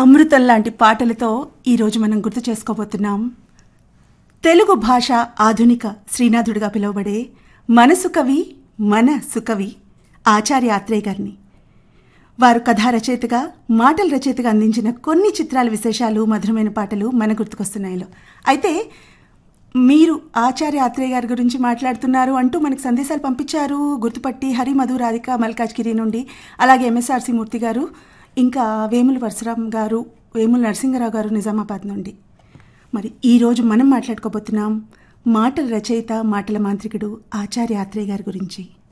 అమృతం లాంటి పాటలతో ఈరోజు మనం గుర్తు చేసుకోబోతున్నాం తెలుగు భాష ఆధునిక శ్రీనాథుడిగా పిలువబడే మనసు కవి మన సుకవి ఆచార్య ఆత్రేయ గారిని వారు కథా రచయితగా మాటల రచయితగా అందించిన కొన్ని చిత్రాల విశేషాలు మధురమైన పాటలు మన గుర్తుకొస్తున్నాయిలో అయితే మీరు ఆచార్య ఆత్రేయ గారి గురించి మాట్లాడుతున్నారు అంటూ మనకు సందేశాలు పంపించారు గుర్తుపట్టి హరి మధు రాధిక మల్కాజ్గిరి నుండి అలాగే ఎంఎస్ఆర్సి మూర్తి గారు ఇంకా వేముల పరశురాం గారు వేముల నరసింహరావు గారు నిజామాబాద్ నుండి మరి ఈరోజు మనం మాట్లాడుకోబోతున్నాం మాటల రచయిత మాటల మాంత్రికుడు ఆచార్య ఆత్రేయ గారి గురించి